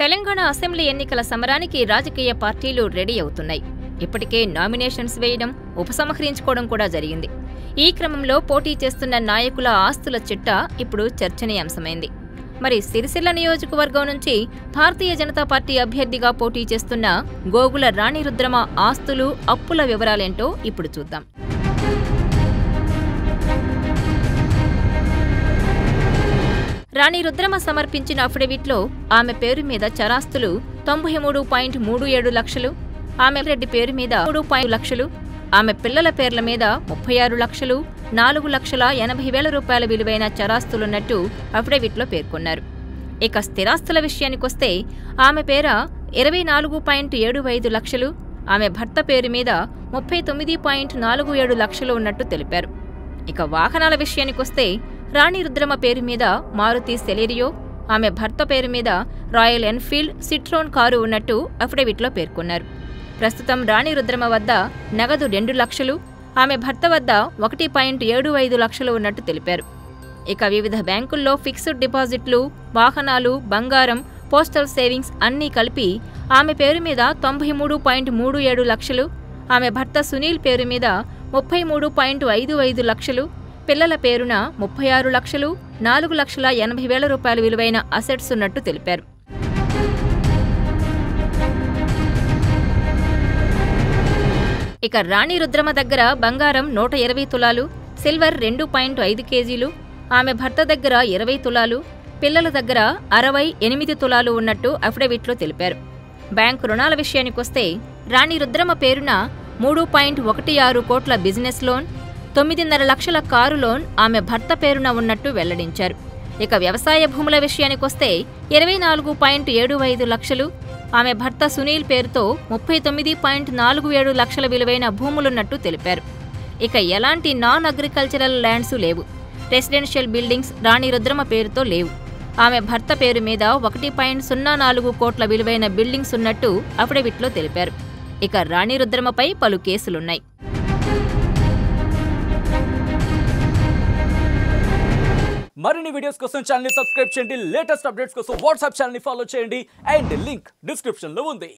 Telangana assembly ఎన్నికల సమరానికి రాజకీయ పార్టీలు రెడీ అవుతున్నాయి ఇప్పటికే నామినేషన్స్ వేయడం ఉపసంహరించుకోవడం కూడా జరిగింది ఈ క్రమంలో పోటీ చేస్తున్న నాయకుల ఆస్తుల చిట్టా ఇప్పుడు చర్చనీయాంశమైంది మరి సిరిసిల్ల నియోజకవర్గం నుంచి భారతీయ జనతా పార్టీ అభ్యర్థిగా పోటీ చేస్తున్న గోగుల రాణి రుద్రమ ఆస్తులు అప్పుల వివరాలేంటో ఇప్పుడు చూద్దాం రాణి రుద్రమ సమర్పించిన అఫిడవిట్లో ఆమె పేరు మీద చరాస్తులు తొంభై మూడు పాయింట్ మూడు ఏడు లక్షలు ఆమె రెడ్డి పేరు మీద మూడు పాయింట్ లక్షలు ఆమె పిల్లల పేర్ల మీద ముప్పై ఆరు లక్షలు నాలుగు లక్షల ఎనభై వేల రూపాయల విలువైన చరాస్తులున్నట్టు అఫిడవిట్లో పేర్కొన్నారు ఇక స్థిరాస్తుల విషయానికొస్తే ఆమె పేర ఇరవై నాలుగు పాయింట్ ఏడు ఐదు లక్షలు ఆమె భర్త పేరు మీద ముప్పై తొమ్మిది పాయింట్ నాలుగు ఏడు లక్షలు ఉన్నట్టు తెలిపారు ఇక వాహనాల విషయానికొస్తే రాణి రుద్రమ పేరు మీద మారుతి సెలేరియో ఆమె భర్త పేరు మీద రాయల్ ఎన్ఫీల్డ్ సిట్రోన్ కారు ఉన్నట్టు అఫిడవిట్లో పేర్కొన్నారు ప్రస్తుతం రాణి రుద్రమ వద్ద నగదు రెండు లక్షలు ఆమె భర్త వద్ద ఒకటి పాయింట్ ఏడు ఐదు లక్షలు ఉన్నట్టు తెలిపారు ఇక వివిధ బ్యాంకుల్లో ఫిక్స్డ్ డిపాజిట్లు వాహనాలు బంగారం పోస్టల్ సేవింగ్స్ అన్నీ కలిపి ఆమె పేరు మీద తొంభై మూడు పాయింట్ మూడు ఏడు లక్షలు ఆమె భర్త సునీల్ పేరు మీద ముప్పై మూడు పాయింట్ ఐదు ఐదు లక్షలు పిల్లల పేరున ముప్పై ఆరు లక్షలు నాలుగు లక్షల ఎనభై వేల రూపాయల విలువైన అసెట్స్ ఉన్నట్టు తెలిపారు ఇక రాణి రుద్రమ దగ్గర బంగారం నూట ఇరవై తులాలు సిల్వర్ రెండు పాయింట్ ఐదు కేజీలు ఆమె భర్త దగ్గర ఇరవై తులాలు పిల్లల దగ్గర అరవై ఎనిమిది తులాలు ఉన్నట్టు అఫిడవిట్లో తెలిపారు బ్యాంకు రుణాల విషయానికొస్తే రాణి రుద్రమ పేరున మూడు పాయింట్ ఒకటి ఆరు కోట్ల బిజినెస్ లోన్ తొమ్మిదిన్నర లక్షల కారు లోన్ ఆమె భర్త పేరున ఉన్నట్టు వెల్లడించారు ఇక వ్యవసాయ భూముల విషయానికొస్తే ఇరవై నాలుగు పాయింట్ ఏడు ఐదు లక్షలు ఆమె భర్త సునీల్ పేరుతో ముప్పై తొమ్మిది పాయింట్ నాలుగు ఏడు లక్షల విలువైన భూములున్నట్టు తెలిపారు ఇక ఎలాంటి నాన్ అగ్రికల్చరల్ ల్యాండ్స్ లేవు రెసిడెన్షియల్ బిల్డింగ్స్ రాణి రుద్రమ పేరుతో లేవు ఆమె భర్త పేరు మీద ఒకటి పాయింట్ సున్నా నాలుగు కోట్ల విలువైన బిల్డింగ్స్ ఉన్నట్టు అఫిడవిట్లో తెలిపారు ఇక రాణి రుద్రమపై పలు కేసులున్నాయి మరిన్ని వీడియోస్ కోసం ఛానల్ సబ్స్క్రైబ్ చేయండి లేటెస్ట్ అప్డేట్స్ కోసం వాట్సాప్ ఛానల్ ఫాలో చేయండి అండ్ లింక్ డిస్క్రిప్షన్ లో ఉంది